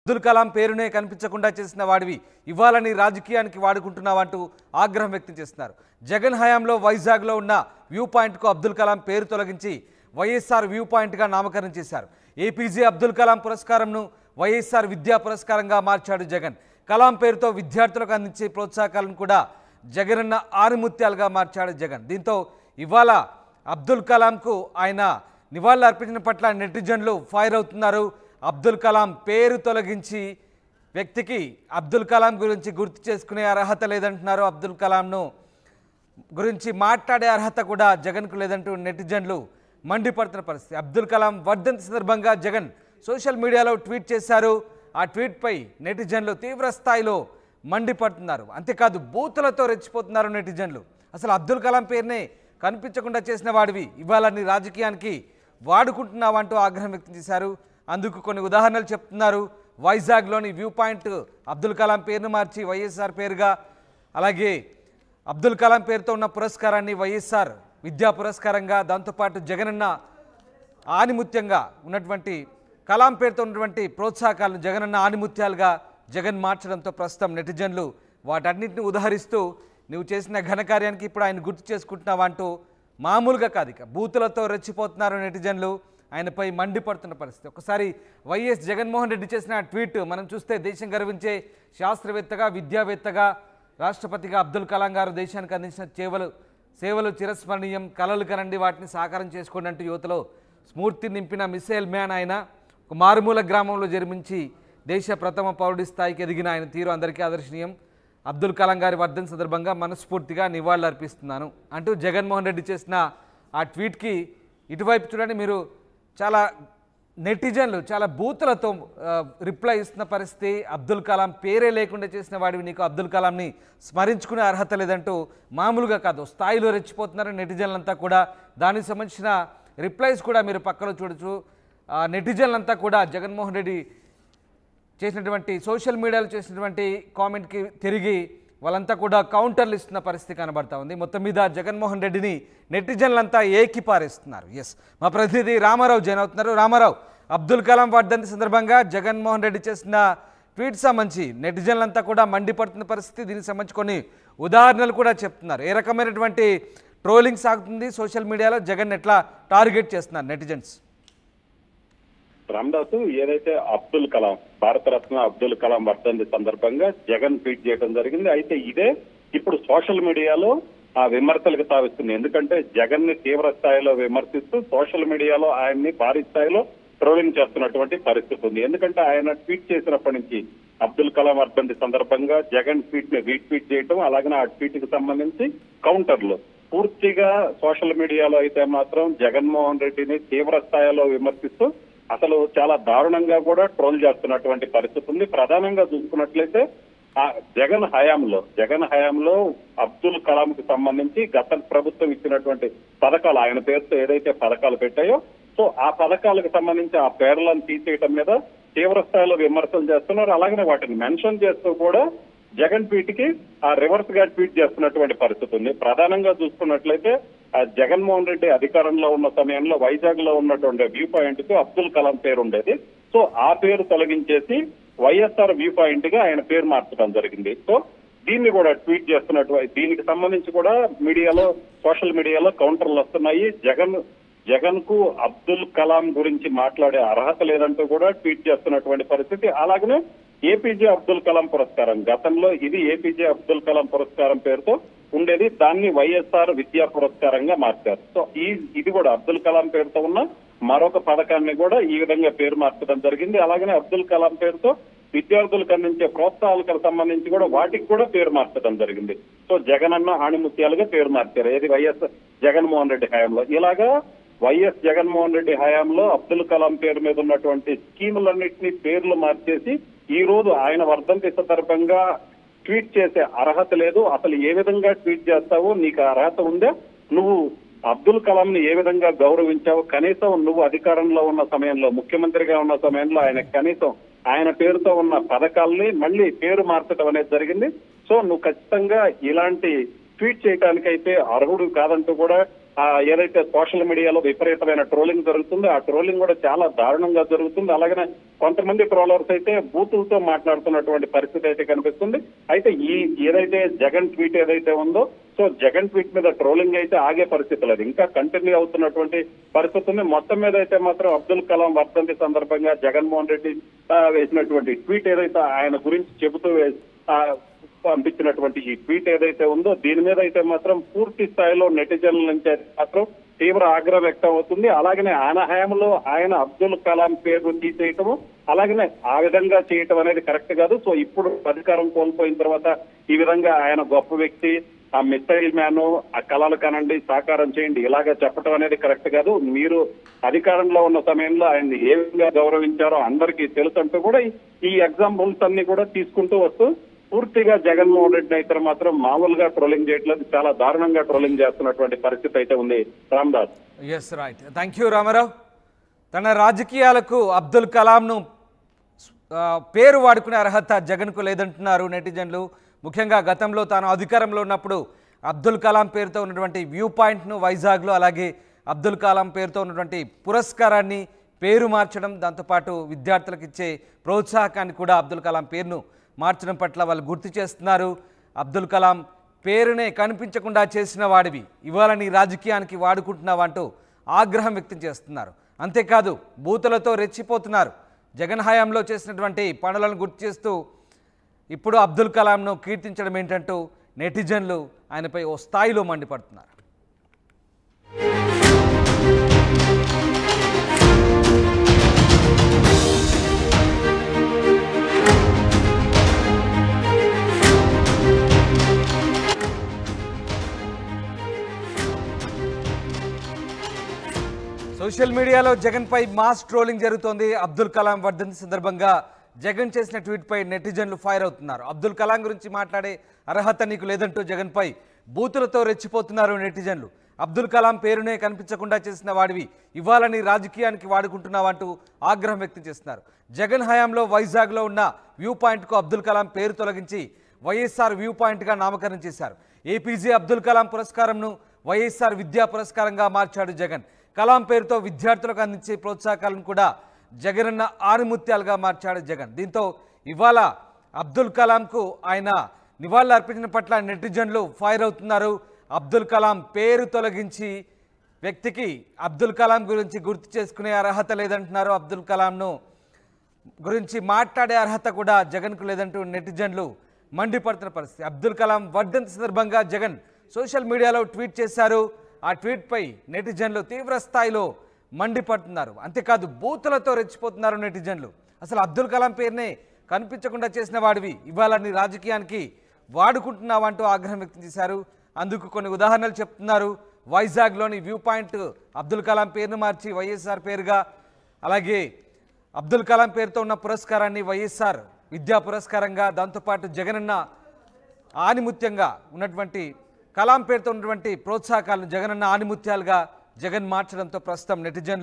అబ్దుల్ కలాం పేరునే కనిపించకుండా చేసిన వాడివి ఇవ్వాలని రాజకీయానికి వాడుకుంటున్నావంటూ ఆగ్రహం వ్యక్తం చేస్తున్నారు జగన్ హయాంలో వైజాగ్లో ఉన్న వ్యూ పాయింట్కు అబ్దుల్ కలాం పేరు తొలగించి వైఎస్ఆర్ వ్యూ పాయింట్గా నామకరణం చేశారు ఏపీజే అబ్దుల్ కలాం పురస్కారంను వైఎస్ఆర్ విద్యా పురస్కారంగా మార్చాడు జగన్ కలాం పేరుతో విద్యార్థులకు అందించే ప్రోత్సాహకాలను కూడా జగనన్న ఆరుముత్యాలుగా మార్చాడు జగన్ దీంతో ఇవాళ అబ్దుల్ కలాంకు ఆయన నివాళులు అర్పించిన పట్ల నెటిజన్లు ఫైర్ అవుతున్నారు అబ్దుల్ కలాం పేరు తొలగించి వ్యక్తికి అబ్దుల్ కలాం గురించి గుర్తు చేసుకునే అర్హత లేదంటున్నారు అబ్దుల్ కలాంను గురించి మాట్లాడే అర్హత కూడా జగన్కు లేదంటూ నెటిజన్లు మండిపడుతున్న పరిస్థితి అబ్దుల్ కలాం వర్ధంతి సందర్భంగా జగన్ సోషల్ మీడియాలో ట్వీట్ చేశారు ఆ ట్వీట్పై నెటిజన్లు తీవ్ర స్థాయిలో మండిపడుతున్నారు అంతేకాదు బూతులతో రెచ్చిపోతున్నారు నెటిజన్లు అసలు అబ్దుల్ కలాం పేరునే కనిపించకుండా చేసిన వాడివి ఇవాళ నీ రాజకీయానికి వాడుకుంటున్నావంటూ ఆగ్రహం వ్యక్తం చేశారు అందుకు కొన్ని ఉదాహరణలు చెప్తున్నారు వైజాగ్లోని వ్యూ పాయింట్ అబ్దుల్ కలాం పేరును మార్చి వైఎస్ఆర్ పేరుగా అలాగే అబ్దుల్ కలాం పేరుతో ఉన్న పురస్కారాన్ని వైఎస్ఆర్ విద్యా పురస్కారంగా దాంతోపాటు జగనన్న ఆనిముత్యంగా ఉన్నటువంటి కలాం పేరుతో ఉన్నటువంటి ప్రోత్సాహకాలను జగనన్న ఆనిముత్యాలుగా జగన్ మార్చడంతో ప్రస్తుతం నెటిజన్లు వాటన్నిటిని ఉదహరిస్తూ నువ్వు చేసిన ఘనకార్యానికి ఇప్పుడు ఆయన గుర్తు చేసుకుంటున్నావా అంటూ మామూలుగా కాదు ఇక బూతులతో రెచ్చిపోతున్నారు నెటిజన్లు ఆయనపై మండిపడుతున్న పరిస్థితి ఒకసారి వైఎస్ జగన్మోహన్ రెడ్డి చేసిన ఆ ట్వీట్ మనం చూస్తే దేశం గర్వించే శాస్త్రవేత్తగా విద్యావేత్తగా రాష్ట్రపతిగా అబ్దుల్ కలాం గారు దేశానికి అందించిన సేవలు సేవలు చిరస్మరణీయం కలలు కనండి వాటిని సాకారం చేసుకోండి అంటూ యువతలో స్ఫూర్తి నింపిన మిసైల్ మ్యాన్ ఆయన ఒక మారుమూల గ్రామంలో జన్మించి దేశ ప్రథమ పౌరుడి స్థాయికి ఎదిగిన ఆయన తీరు అందరికీ ఆదర్శనీయం అబ్దుల్ కలాం గారి వర్ధన్ సందర్భంగా మనస్ఫూర్తిగా నివాళులు అర్పిస్తున్నాను అంటూ జగన్మోహన్ రెడ్డి చేసిన ఆ ట్వీట్కి ఇటువైపు చూడండి మీరు చాలా నెటిజన్లు చాలా బూతులతో ఆ, రిప్లై ఇస్తున్న పరిస్థితి అబ్దుల్ కలాం పేరే లేకుండా చేసిన వాడివి నీకు అబ్దుల్ కలాంని స్మరించుకునే అర్హత లేదంటూ మామూలుగా కాదు స్థాయిలో రెచ్చిపోతున్నారు నెటిజన్లంతా కూడా దానికి సంబంధించిన రిప్లైస్ కూడా మీరు పక్కన చూడొచ్చు ఆ, నెటిజన్లంతా కూడా జగన్మోహన్ రెడ్డి చేసినటువంటి సోషల్ మీడియాలో చేసినటువంటి కామెంట్కి తిరిగి వాళ్ళంతా కూడా కౌంటర్లు ఇస్తున్న పరిస్థితి కనబడతా ఉంది మొత్తం మీద జగన్మోహన్ రెడ్డిని నెటిజన్లంతా ఏకిపారేస్తున్నారు ఎస్ మా ప్రతినిధి రామారావు జాయిన్ అవుతున్నారు రామారావు అబ్దుల్ కలాం వర్ధంతి సందర్భంగా జగన్మోహన్ రెడ్డి చేసిన ట్వీట్ సంబంధించి నెటిజన్లంతా కూడా మండిపడుతున్న పరిస్థితి దీనికి సంబంధించి కొన్ని ఉదాహరణలు కూడా చెప్తున్నారు ఏ రకమైనటువంటి ట్రోలింగ్ సాగుతుంది సోషల్ మీడియాలో జగన్ ఎట్లా టార్గెట్ చేస్తున్నారు నెటిజన్స్ రామదాసు ఏదైతే అబ్దుల్ కలాం భారతరత్న అబ్దుల్ కలాం వర్ధంతి సందర్భంగా జగన్ ట్వీట్ చేయడం జరిగింది అయితే ఇదే ఇప్పుడు సోషల్ మీడియాలో ఆ విమర్శలకు తావిస్తుంది ఎందుకంటే జగన్ ని తీవ్ర స్థాయిలో విమర్శిస్తూ సోషల్ మీడియాలో ఆయన్ని భారీ స్థాయిలో ట్రోలింగ్ చేస్తున్నటువంటి పరిస్థితి ఉంది ఎందుకంటే ఆయన ట్వీట్ చేసినప్పటి నుంచి అబ్దుల్ కలాం వర్ధంతి సందర్భంగా జగన్ ట్వీట్ ని రీట్వీట్ చేయటం అలాగే ఆ ట్వీట్ కి సంబంధించి కౌంటర్లు పూర్తిగా సోషల్ మీడియాలో అయితే మాత్రం జగన్మోహన్ రెడ్డిని తీవ్ర స్థాయిలో విమర్శిస్తూ అసలు చాలా దారుణంగా కూడా ట్రోల్ చేస్తున్నటువంటి పరిస్థితి ఉంది ప్రధానంగా చూసుకున్నట్లయితే ఆ జగన్ హయాంలో జగన్ హయాంలో అబ్దుల్ కలాం కి సంబంధించి గత ప్రభుత్వం ఇచ్చినటువంటి పథకాలు ఆయన పేరుతో ఏదైతే పథకాలు పెట్టాయో సో ఆ పథకాలకు సంబంధించి ఆ పేర్లను తీసేయటం మీద తీవ్ర స్థాయిలో విమర్శలు చేస్తున్నారు అలాగనే వాటిని మెన్షన్ చేస్తూ కూడా జగన్ ట్వీట్ కి ఆ రివర్స్ గా ట్వీట్ చేస్తున్నటువంటి పరిస్థితి ఉంది ప్రధానంగా చూసుకున్నట్లయితే ఆ జగన్మోహన్ రెడ్డి అధికారంలో ఉన్న సమయంలో వైజాగ్ లో ఉన్నటువంటి వ్యూ పాయింట్ కు అబ్దుల్ కలాం పేరు ఉండేది సో ఆ పేరు తొలగించేసి వైఎస్ఆర్ వ్యూ పాయింట్ గా ఆయన పేరు మార్చడం జరిగింది సో దీన్ని కూడా ట్వీట్ చేస్తున్నట్టు దీనికి సంబంధించి కూడా మీడియాలో సోషల్ మీడియాలో కౌంటర్లు వస్తున్నాయి జగన్ జగన్ కు అబ్దుల్ కలాం గురించి మాట్లాడే అర్హత లేదంటూ కూడా ట్వీట్ చేస్తున్నటువంటి పరిస్థితి అలాగనే ఏపీజే అబ్దుల్ కలాం పురస్కారం గతంలో ఇది ఏపీజే అబ్దుల్ కలాం పురస్కారం పేరుతో ఉండేది దాన్ని వైఎస్ఆర్ విద్యా పురస్కారంగా మార్చారు సో ఈ ఇది కూడా అబ్దుల్ కలాం పేరుతో ఉన్న మరొక పథకాన్ని కూడా ఈ విధంగా పేరు మార్చడం జరిగింది అలాగనే అబ్దుల్ కలాం పేరుతో విద్యార్థులకు అందించే ప్రోత్సాహాలకు సంబంధించి కూడా వాటికి కూడా పేరు మార్చడం జరిగింది సో జగన్ అన్న ఆణిముత్యాలుగా పేరు మార్చారు ఏది వైఎస్ జగన్మోహన్ రెడ్డి హయాంలో ఇలాగా వైఎస్ జగన్మోహన్ రెడ్డి హయాంలో అబ్దుల్ కలాం పేరు మీద ఉన్నటువంటి స్కీములన్నింటినీ పేర్లు మార్చేసి ఈ రోజు ఆయన వర్ధంతి సందర్భంగా ట్వీట్ చేసే అర్హత లేదు అసలు ఏ విధంగా ట్వీట్ చేస్తావో నీకు ఆ అర్హత ఉందా నువ్వు అబ్దుల్ కలాం ని ఏ విధంగా గౌరవించావు కనీసం నువ్వు అధికారంలో ఉన్న సమయంలో ముఖ్యమంత్రిగా ఉన్న సమయంలో ఆయన కనీసం ఆయన పేరుతో ఉన్న పథకాల్ని మళ్ళీ పేరు మార్చడం అనేది జరిగింది సో నువ్వు ఖచ్చితంగా ఇలాంటి ట్వీట్ చేయడానికైతే అర్హుడు కాదంటూ కూడా ఆ ఏదైతే సోషల్ మీడియాలో విపరీతమైన ట్రోలింగ్ జరుగుతుందో ఆ ట్రోలింగ్ కూడా చాలా దారుణంగా జరుగుతుంది అలాగనే కొంతమంది ట్రోలర్స్ అయితే బూతులతో మాట్లాడుతున్నటువంటి పరిస్థితి అయితే కనిపిస్తుంది అయితే ఈ ఏదైతే జగన్ ట్వీట్ ఏదైతే ఉందో సో జగన్ ట్వీట్ మీద ట్రోలింగ్ అయితే ఆగే పరిస్థితి లేదు ఇంకా కంటిన్యూ అవుతున్నటువంటి పరిస్థితి ఉంది మొత్తం మీద అయితే మాత్రం అబ్దుల్ కలాం వర్ధంతి సందర్భంగా జగన్మోహన్ రెడ్డి ఆ, వేసినటువంటి ట్వీట్ ఏదైతే ఆయన గురించి చెబుతూ వే- ఆ, పంపించినటువంటి ఈ ట్వీట్ ఏదైతే ఉందో దీని మీద అయితే మాత్రం పూర్తి స్థాయిలో నెటిజన్ల నుంచి అయితే మాత్రం తీవ్ర ఆగ్రహం వ్యక్తం అవుతుంది అలాగనే ఆయన హయాంలో ఆయన అబ్దుల్ కలాం పేరు తీసేయటము అలాగనే ఆ విధంగా చేయటం అనేది కరెక్ట్ కాదు సో ఇప్పుడు అధికారం కోల్పోయిన తర్వాత ఈ విధంగా ఆయన గొప్ప వ్యక్తి ఆ మిసైల్ మ్యాన్ ఆ కళలు కనండి సాకారం చేయండి ఇలాగా చెప్పడం అనేది కరెక్ట్ కాదు మీరు అధికారంలో ఉన్న సమయంలో ఆయన్ని ఏ విధంగా గౌరవించారో అందరికీ తెలుసు అంటూ కూడా ఈ- ఈ ఎగ్జాంపుల్స్ అన్ని కూడా తీసుకుంటూ వస్తూ పూర్తిగా జగన్మోహన్ రెడ్డి అయితే మాత్రం మామూలుగా ట్రోలింగ్ చేయట్లేదు చాలా దారుణంగా ట్రోలింగ్ చేస్తున్నటువంటి పరిస్థితి అయితే ఉంది Ramdas yes right thank you Ramarao తన రాజకీయాలకు అబ్దుల్ కలాంను ఆ, పేరు వాడుకునే అర్హత జగన్కు లేదంటున్నారు నెటిజన్లు ముఖ్యంగా గతంలో తాను అధికారంలో ఉన్నప్పుడు అబ్దుల్ కలాం పేరుతో ఉన్నటువంటి వ్యూ పాయింట్ను వైజాగ్లో అలాగే అబ్దుల్ కలాం పేరుతో ఉన్నటువంటి పురస్కారాన్ని పేరు మార్చడం దాంతోపాటు విద్యార్థులకు ఇచ్చే ప్రోత్సాహకాన్ని కూడా అబ్దుల్ కలాం పేరును మార్చడం పట్ల వాళ్ళు గుర్తు చేస్తున్నారు అబ్దుల్ కలాం పేరునే కనిపించకుండా చేసిన వాడివి ఇవాళ నీ రాజకీయానికి వాడుకుంటున్నావంటూ ఆగ్రహం వ్యక్తం చేస్తున్నారు అంతేకాదు బూతులతో రెచ్చిపోతున్నారు జగన్ హయాంలో చేసినటువంటి పనులను గుర్తు చేస్తూ ఇప్పుడు అబ్దుల్ కలాంను కీర్తించడం ఏంటంటూ నెటిజన్లు ఆయనపై ఓ స్థాయిలో మండిపడుతున్నారు సోషల్ మీడియాలో జగన్పై మాస్ ట్రోలింగ్ జరుగుతోంది అబ్దుల్ కలాం వర్ధంతి సందర్భంగా జగన్ చేసిన ట్వీట్పై నెటిజన్లు ఫైర్ అవుతున్నారు అబ్దుల్ కలాం గురించి మాట్లాడే అర్హత నీకు లేదంటూ జగన్పై బూతులతో రెచ్చిపోతున్నారు నెటిజన్లు అబ్దుల్ కలాం పేరునే కనిపించకుండా చేసిన వాడివి ఇవాళ నీ రాజకీయానికి వాడుకుంటున్నావంటూ ఆగ్రహం వ్యక్తం చేస్తున్నారు జగన్ హయాంలో వైజాగ్లో ఉన్న వ్యూ పాయింట్కు అబ్దుల్ కలాం పేరు తొలగించి వైఎస్ఆర్ వ్యూ పాయింట్గా నామకరణం చేశారు ఏపీజే అబ్దుల్ కలాం పురస్కారంను వైఎస్ఆర్ విద్యా పురస్కారంగా మార్చాడు జగన్ కలాం పేరుతో విద్యార్థులకు అందించే ప్రోత్సాహకాలను కూడా జగనన్న ఆరుముత్యాలుగా మార్చాడు జగన్ దీంతో ఇవాళ అబ్దుల్ కలాంకు ఆయన నివాళులు అర్పించిన పట్ల నెటిజన్లు ఫైర్ అవుతున్నారు అబ్దుల్ కలాం పేరు తొలగించి వ్యక్తికి అబ్దుల్ కలాం గురించి గుర్తు చేసుకునే అర్హత లేదంటున్నారు అబ్దుల్ కలాంను గురించి మాట్లాడే అర్హత కూడా జగన్కు లేదంటూ నెటిజన్లు మండిపడుతున్న పరిస్థితి అబ్దుల్ కలాం వర్ధంతి సందర్భంగా జగన్ సోషల్ మీడియాలో ట్వీట్ చేశారు ఆ ట్వీట్పై నెటిజన్లు తీవ్ర స్థాయిలో మండిపడుతున్నారు అంతేకాదు బూతులతో రెచ్చిపోతున్నారు నెటిజన్లు అసలు అబ్దుల్ కలాం పేరునే కనిపించకుండా చేసిన వాడివి ఇవాళ నీ రాజకీయానికి వాడుకుంటున్నావంటూ ఆగ్రహం వ్యక్తం చేశారు అందుకు కొన్ని ఉదాహరణలు చెప్తున్నారు వైజాగ్లోని వ్యూ పాయింట్ అబ్దుల్ కలాం పేరును మార్చి వైఎస్ఆర్ పేరుగా అలాగే అబ్దుల్ కలాం పేరుతో ఉన్న పురస్కారాన్ని వైఎస్ఆర్ విద్యా పురస్కారంగా దాంతోపాటు జగనన్న ఆనిముత్యంగా ఉన్నటువంటి కలాం పేరుతో ఉన్నటువంటి ప్రోత్సాహకాలను జగనన్న ఆనిముత్యాలుగా జగన్ మార్చడంతో ప్రస్తుతం నెటిజన్